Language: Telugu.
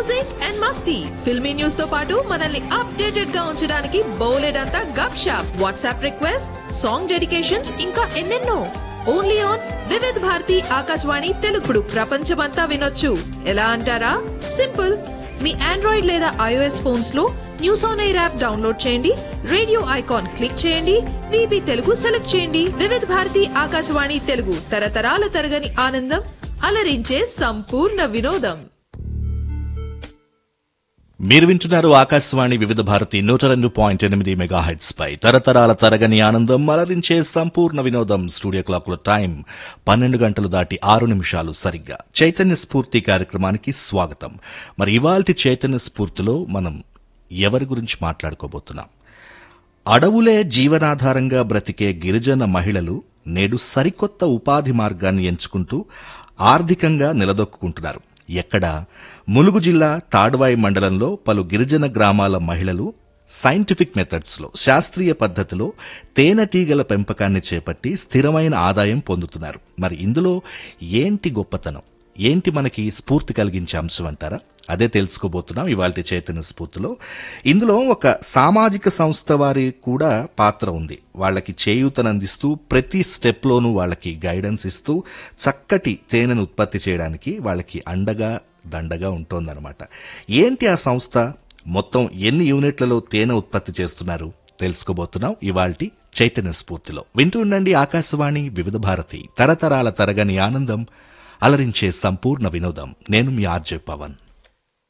మ్యూజిక్ అండ్ మస్తీ ఫిల్మీ న్యూస్ తో పాటు మనల్ని అప్డేటెడ్ గా ఉంచడానికి బోలెడంతా gupshup WhatsApp request song dedications ఇంకా ఎన్నెన్నో ఓన్లీ ఆన్ వివిధ్ భారతి ఆకాశవాణి తెలుగుడు ప్రపంచమంతా వినొచ్చు ఎలా అంటారా సింపుల్ మీ ఆండ్రాయిడ్ లేదా ఐఓఎస్ ఫోన్స్ లో news on air app download చేయండి రేడియో ఐకాన్ క్లిక్ చేయండి విబి తెలుగు సెలెక్ట్ చేయండి వివిధ భారతి ఆకాశవాణి తెలుగు తరతరాల తరగని ఆనందం అలరించే సంపూర్ణ వినోదం మీరు వింటున్నారు ఆకాశవాణి వివిధ భారతి నూట రెండు పాయింట్ ఎనిమిది మెగా హెడ్స్ పై తరతరాల తరగని ఆనందం అలరించే సంపూర్ణ వినోదం స్టూడియో క్లాక్ లో టైం పన్నెండు గంటలు దాటి ఆరు నిమిషాలు సరిగ్గా చైతన్య స్ఫూర్తి కార్యక్రమానికి స్వాగతం మరి ఇవాల్టి చైతన్య స్ఫూర్తిలో మనం ఎవరి గురించి మాట్లాడుకోబోతున్నాం అడవులే జీవనాధారంగా బ్రతికే గిరిజన మహిళలు నేడు సరికొత్త ఉపాధి మార్గాన్ని ఎంచుకుంటూ ఆర్థికంగా నిలదొక్కుంటున్నారు ఎక్కడ ములుగు జిల్లా తాడ్వాయి మండలంలో పలు గిరిజన గ్రామాల మహిళలు సైంటిఫిక్ మెథడ్స్ లో శాస్త్రీయ పద్ధతిలో తేనెటీగల పెంపకాన్ని చేపట్టి స్థిరమైన ఆదాయం పొందుతున్నారు మరి ఇందులో ఏంటి గొప్పతనం ఏంటి మనకి స్ఫూర్తి కలిగించే అంశం అంటారా అదే తెలుసుకోబోతున్నాం ఇవాళ చైతన్య స్ఫూర్తిలో ఇందులో ఒక సామాజిక సంస్థ వారి కూడా పాత్ర ఉంది వాళ్ళకి చేయూతనందిస్తూ ప్రతి స్టెప్లోనూ వాళ్ళకి గైడెన్స్ ఇస్తూ చక్కటి తేనెను ఉత్పత్తి చేయడానికి వాళ్ళకి అండగా దండగా ఉంటోందన్నమాట ఏంటి ఆ సంస్థ మొత్తం ఎన్ని యూనిట్లలో తేనె ఉత్పత్తి చేస్తున్నారు తెలుసుకోబోతున్నాం ఇవాల్టి చైతన్య స్ఫూర్తిలో వింటూ ఉండండి ఆకాశవాణి వివిధ భారతి తరతరాల తరగని ఆనందం అలరించే సంపూర్ణ వినోదం నేను మీ ఆర్జే పవన్